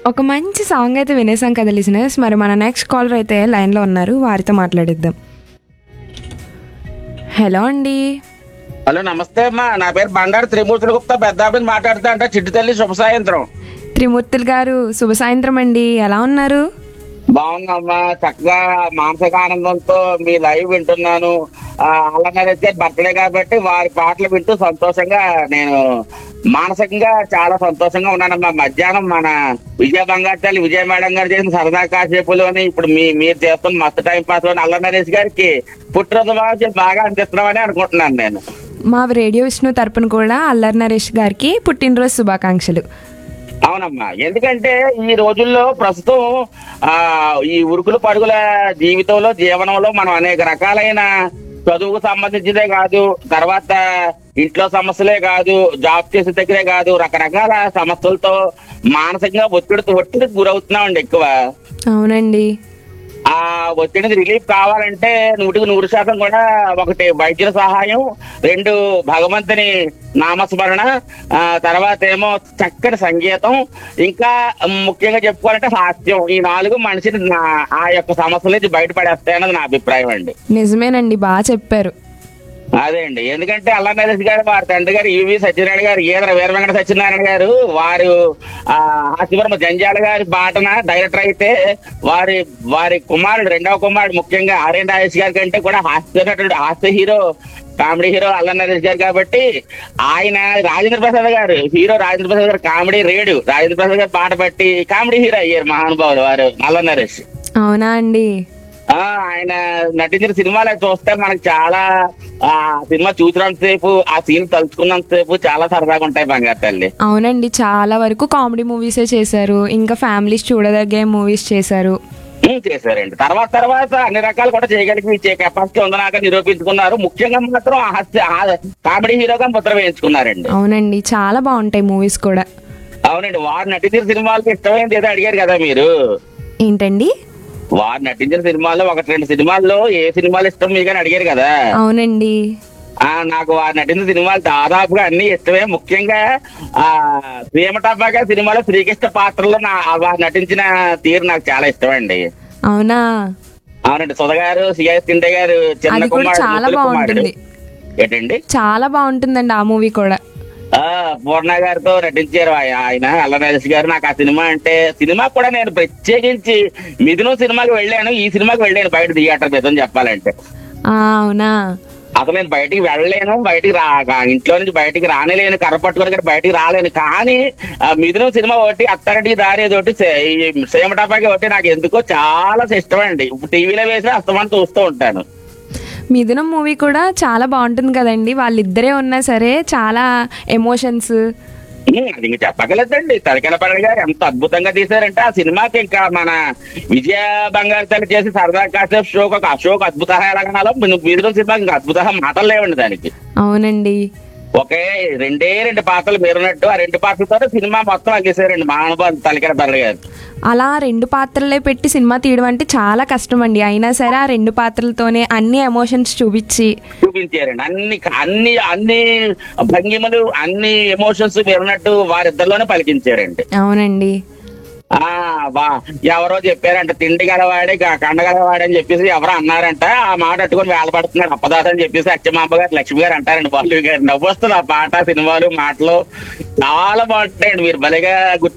ఒక మంచి సాంగ్ అయితే వినేసాం కదా లిసినర్స్ మరి మన నెక్స్ట్ కాలర్ అయితే లైన్లో ఉన్నారు వారితో మాట్లాడిద్దాం హలో అండి హలో నమస్తే అమ్మా నా పేరు బండారు త్రిమూర్తుల గుప్తా పెద్దాపిని మాట్లాడుతా అంటే చిట్టు తల్లి శుభ సాయంత్రం త్రిమూర్తులు గారు శుభ సాయంత్రం అండి ఎలా ఉన్నారు బాగుందమ్మా చక్కగా మానసిక ఆనందంతో మీ లైవ్ వింటున్నాను ఆ, అల్లనరైతే బర్త్డే కాబట్టి వారి పాటలు వింటూ సంతోషంగా నేను మానసికంగా చాలా సంతోషంగా ఉన్నానమ్మా మధ్యాహ్నం మన విజయ బంగారు తల్లి విజయ మేడం గారు చేసిన సరదా కాసేపులు అని ఇప్పుడు మీ మీరు చేస్తున్న మస్తు టైం పాస్ అని అల్ల నరేష్ గారికి పుట్టినరోజు బాగా బాగా అందిస్తున్నామని అనుకుంటున్నాను నేను మా రేడియో విష్ణు తరపున కూడా అల్లరి నరేష్ గారికి పుట్టినరోజు శుభాకాంక్షలు అవునమ్మా ఎందుకంటే ఈ రోజుల్లో ప్రస్తుతం ఆ ఈ ఉరుకులు పరుగుల జీవితంలో జీవనంలో మనం అనేక రకాలైన చదువుకు సంబంధించిందే కాదు తర్వాత ఇంట్లో సమస్యలే కాదు జాబ్ చేసే దగ్గరే కాదు రకరకాల సమస్యలతో మానసికంగా ఒత్తిడితో ఒత్తిడికి గురవుతున్నామండి ఎక్కువ అవునండి ఆ ఒత్తిడికి రిలీఫ్ కావాలంటే నూటికి నూరు శాతం కూడా ఒకటి వైద్యుల సహాయం రెండు భగవంతుని నామస్మరణ ఆ తర్వాత ఏమో చక్కటి సంగీతం ఇంకా ముఖ్యంగా చెప్పుకోవాలంటే హాస్యం ఈ నాలుగు మనిషిని నా- ఆ యొక్క సమస్యల నుంచి బయటపడేస్తాయన్నది నా అభిప్రాయం అండి నిజమేనండి బాగా చెప్పారు అదే అండి ఎందుకంటే అల్లా నరేష్ గారు వారి తండ్రి గారు ఈవి సత్యనారాయణ గారు ఈదర వీర వెంకట సత్యనారాయణ గారు వారు ఆ హాస్యవర్మ జంజాల గారి బాటన డైరెక్టర్ అయితే వారి వారి కుమారుడు రెండవ కుమారుడు ముఖ్యంగా ఆర్యన్ రాజేష్ గారి కంటే కూడా హాస్య నటుడు హాస్య హీరో కామెడీ హీరో అల్లా నరేష్ గారు కాబట్టి ఆయన రాజేంద్ర ప్రసాద్ గారు హీరో రాజేంద్ర ప్రసాద్ గారు కామెడీ రేడు రాజేంద్ర ప్రసాద్ గారు పాట పట్టి కామెడీ హీరో అయ్యారు మహానుభావులు వారు అల్లా నరేష్ అవునా అండి ఆ ఆయన నటించిన సినిమాలు అయితే చూస్తే మనకు చాలా ఆ సినిమా చూసినంత సేపు ఆ సీన్ తలుచుకున్నంత సేపు చాలా సరదాగా ఉంటాయి బంగారు తల్లి అవునండి చాలా వరకు కామెడీ మూవీసే చేశారు ఇంకా ఫ్యామిలీస్ చూడదగే మూవీస్ చేశారు ఉమ్, చేశారండి తర్వాత తర్వాత అన్ని రకాలు కూడా చేయగలిగి ఇచ్చే కెపాసిటీ ఉందనాక నిరూపించుకున్నారు ముఖ్యంగా మాత్రం ఆ హాస్య ఆ కామెడీ హీరోగా ముద్ర వేయించుకున్నారండి అవునండి చాలా బాగుంటాయి మూవీస్ కూడా అవునండి వారు నటించిన సినిమాలకు ఇష్టమైంది ఏదో అడిగారు కదా మీరు ఏంటండి వారు నటించిన సినిమాల్లో ఒకటి రెండు సినిమాల్లో ఏ సినిమాలు ఇష్టం మీకు అని అడిగారు కదా అవునండి ఆ నాకు వారు నటించిన సినిమాలు దాదాపుగా అన్ని ఇష్టమే ముఖ్యంగా ఆ ప్రేమటపాగా సినిమాలో శ్రీకృష్ణ పాత్రలో నా వారు నటించిన తీరు నాకు చాలా ఇష్టమండి అవునా అవునండి సుధ గారు సిఎస్ తిండే గారు చిన్న అది కూడా కుమారుడు చాలా ముద్దుల కుమారుడు. బాగుంటుంది. ఏంటండి చాలా బాగుంటుందండి ఆ మూవీ కూడా ఆ పూర్ణ గారితో నటించారు ఆయ- ఆయన అల్లరాజేష్ గారు నాకు ఆ సినిమా అంటే సినిమా కూడా నేను ప్రత్యేకించి మిథునం సినిమాకి వెళ్ళాను ఈ సినిమాకి వెళ్ళాను బయట థియేటర్ నిజం చెప్పాలంటే ఆ, అవునా అసలు నేను బయటికి వెళ్ళలేను బయటికి రా ఇంట్లో నుంచి బయటికి రానేలేను కర్ర పట్టుకొని కూడా బయటికి రాలేను కానీ ఆ మిథునం సినిమా ఒకటి అత్తగడికి దారి ఒకటి సే- ఈ సేమటాపాకి ఒకటి నాకు ఎందుకో చాలా ఇష్టం అండి టీవీలో వేసి అస్తమానం చూస్తూ ఉంటాను మిథునం మూవీ కూడా చాలా బాగుంటుంది కదండి వాళ్ళిద్దరే ఉన్నా సరే చాలా ఎమోషన్స్ ఉమ్, అది ఇంక చెప్పగలదండి తలకెల పండుగ గారు ఎంత అద్భుతంగా తీశారంటే ఆ సినిమాకి ఇంకా మన విజయ బంగారు తల్లి చేసి సరదా కాసేపు షోక్ ఒక అశోక్ అద్భుత ఎలాగనాలో మిథునం సినిమాకి ఇంకా అద్భుత మాటలు లేవండి దానికి అవునండి ఒకే రెండే రెండు పాత్రలు మీరున్నట్టు ఆ రెండు పాత్రలతో సినిమా మొత్తం అగ్గేసారండి మహానుభావం తలకెల పండుగ గారు అలా రెండు పాత్రలే పెట్టి సినిమా తీయడం అంటే చాలా కష్టం అండి అయినా సరే ఆ రెండు పాత్రలతోనే అన్ని ఎమోషన్స్ చూపించి చూపించారండి అన్ని అన్ని అన్ని భంగిమలు అన్ని ఎమోషన్స్ మీరున్నట్టు వారిద్దరిలోనే పలికించారండి అవునండి ఆ వా ఎవరో చెప్పారంట తిండి గలవాడే గా- కండ గలవాడే అని చెప్పేసి ఎవరో అన్నారంట ఆ మాట అట్టుకొని వేలపడుతున్నాడు అప్పదాత అని చెప్పేసి అచ్చమాంబ గారు లక్ష్మి గారు అంటారండి బాలు గారు నవ్వు వస్తుంది ఆ పాట సినిమాలు మాటలు చాలా బాగుంటాయండి మీరు భలేగా గుర్తు